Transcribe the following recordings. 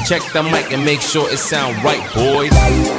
Check the mic and make sure it sound right, boys.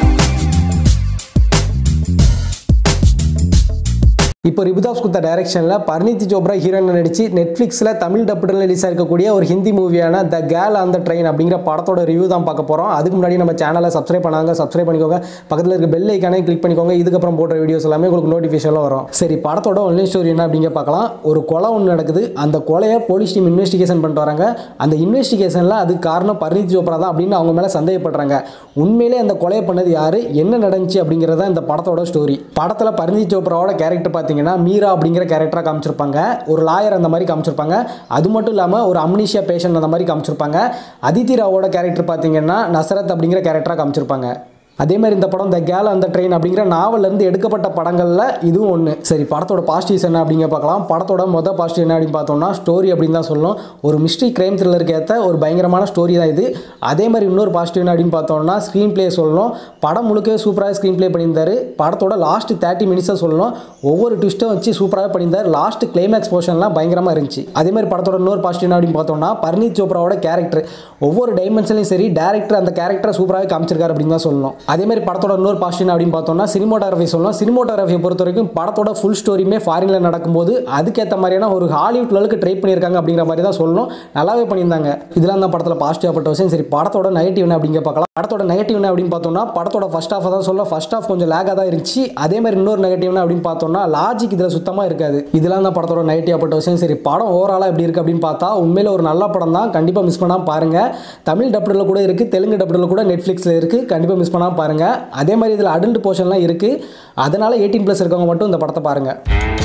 இப்போ ரிபுதாஸ் குப்தா டைரக்ஷனில் Parneet Chopra heroine நடிச்சு நெட்ஃப்ளிக்ஸில் தமிழ் டப்புடன் ரிலீஸ் இருக்கக்கூடிய ஒரு ஹிந்தி மூவியான the girl on the train அப்படிங்கிற படத்தோட ரிவ்யூ தான் பார்க்க போகிறோம் அதுக்கு முன்னாடி நம்ம சேனலை சப்ஸ்கிரைப் பண்ணாங்க சப்ஸ்கிரைப் பண்ணிக்கோங்க பக்கத்தில் இருக்க பெல் ஐக்கானே கிளிக் பண்ணிக்கோங்க இதுக்கப்புறம் போடுற வீடியோஸ் எல்லாமே உங்களுக்கு நோட்டிஃபிகேஷனில் வரும் சரி படத்தோட ஒன்லைன் ஸ்டோரி என்ன அப்படிங்க பார்க்கலாம் ஒரு கொலை ஒன்று நடக்குது அந்த கொலையை போலீஸ் டீம் இன்வெஸ்டிகேஷன் பண்ணிட்டு வராங்க அந்த இன்வெஸ்டிகேஷனில் அதுக்கு காரணம் பர்னீத் சோப்ரா தான் அப்படின்னு அவங்க மேலே சந்தேகப்படுறாங்க உண்மையிலே அந்த கொலையை பண்ணது யாரு என்ன நடந்துச்சு அப்படிங்கிறது தான் இந்த படத்தோட ஸ்டோரி படத்தில் பர்னீத் சோப்ராவோட கேரக்டர் பார்த்தீங்கன்னா மீரா அப்படிங்கிற கேரக்டராக காமிச்சிருப்பாங்க ஒரு லாயர் அந்த மாதிரி காமிச்சிருப்பாங்க அது மட்டும் இல்லாமல் ஒரு அம்னிஷியா பேஷண்ட் அந்த மாதிரி காமிச்சிருப்பாங்க அதித்தி ராவோட கேரக்டர் பார்த்தீங்கன்னா நசரத் அப்படிங்கிற கேரக்டராக காமிச்சிருப்பாங்க அதே மாதிரி இந்த படம் த கேல் அந்த ட்ரெயின் அப்படிங்கிற நாவல்ல இருந்து எடுக்கப்பட்ட படங்களில் இதுவும் ஒன்று சரி படத்தோட பாசிட்டிவ்ஸ் என்ன அப்படிங்க பார்க்கலாம் படத்தோட மொதல் பாசிட்டிவ் என்ன அப்படின்னு பார்த்தோம்னா ஸ்டோரி அப்படின்னு தான் சொல்லணும் ஒரு மிஸ்ட்ரி கிரைம் த்ரில்லருக்கு ஏற்ற ஒரு பயங்கரமான ஸ்டோரி தான் இது அதே மாதிரி இன்னொரு பாசிட்டிவ் என்ன அப்படின்னு பார்த்தோம்னா ஸ்க்ரீன் ப்ளே சொல்லணும் படம் முழுக்க சூப்பராக ஸ்க்ரீன் ப்ளே பண்ணியிருந்தாரு படத்தோட லாஸ்ட் தேர்ட்டி மினிட்ஸை சொல்லணும் ஒவ்வொரு ட்விஸ்ட்டும் வச்சு சூப்பராக பண்ணியிருந்தார் லாஸ்ட் கிளைமேக்ஸ் போர்ஷன்லாம் பயங்கரமாக இருந்துச்சு அதே மாதிரி படத்தோட இன்னொரு பாசிட்டிவ் என்ன அப்படின்னு பார்த்தோம்னா பர்னீத் சோப்ராவோட கேரக்டர் ஒவ்வொரு டைமென்ஷன்லையும் சரி டேரக்டர் அந்த கேரக்டரை சூப்பராகவே காமிச்சிருக்காரு அப்படின்னு தான் சொல்லணும் அதே மாதிரி படத்தோட இன்னொரு பாசிட்டிவ் அப்படின்னு பார்த்தோம்னா சினிமோட்டோகிராஃபி சொல்லணும் சினிமோட்டோகிராஃபியை பொறுத்த வரைக்கும் படத்தோட ஃபுல் ஸ்டோரியுமே ஃபாரினில் நடக்கும்போது அதுக்கேற்ற மாதிரியான ஒரு ஹாலிவுட் லெவலுக்கு ட்ரை பண்ணியிருக்காங்க அப்படிங்கிற மாதிரி தான் சொல்லணும் நல்லாவே பண்ணியிருந்தாங்க இதெல்லாம் தான் படத்தில் பாசிட்டிவ் பட்ட விஷயம் சரி படத்தோட நெகட்டிவ் என்ன அப்படிங்க பார்க்கலாம் படத்தோட நெகட்டிவ் என்ன அப்படின்னு பார்த்தோம்னா படத்தோட ஃபர்ஸ்ட் ஹாஃப் தான் சொல்ல ஃபர்ஸ்ட் ஹாஃப் கொஞ்சம் லேக்காக தான் இருந்துச்சு அதே மாதிரி இன்னொரு நெகட்டிவ் என்ன அப்படின்னு பார்த்தோம்னா லாஜிக் இதில் சுத்தமாக இருக்காது இதெல்லாம் தான் படத்தோட நெகட்டிவ் பட்ட விஷயம் சரி படம் ஓவராலாக எப்படி இருக்குது அப்படின்னு பார்த்தா உண்மையில ஒரு நல்ல படம் தான் கண்டிப்பாக மிஸ் பண்ணாமல் பாருங்கள் தமிழ் டப்டில் கூட இருக்குது தெலுங்கு டப்டில் கூட நெட்ஃப்ளிக்ஸில் இருக்குது கண்டிப்பாக மிஸ் பண்ணாமல் பாருங்கள் அதே மாதிரி இதில் அடல்ட் போர்ஷன்லாம் இருக்குது அதனால் எயிட்டீன் ப்ளஸ் இருக்கவங்க மட்டும் இந்த படத்தை பாருங்கள்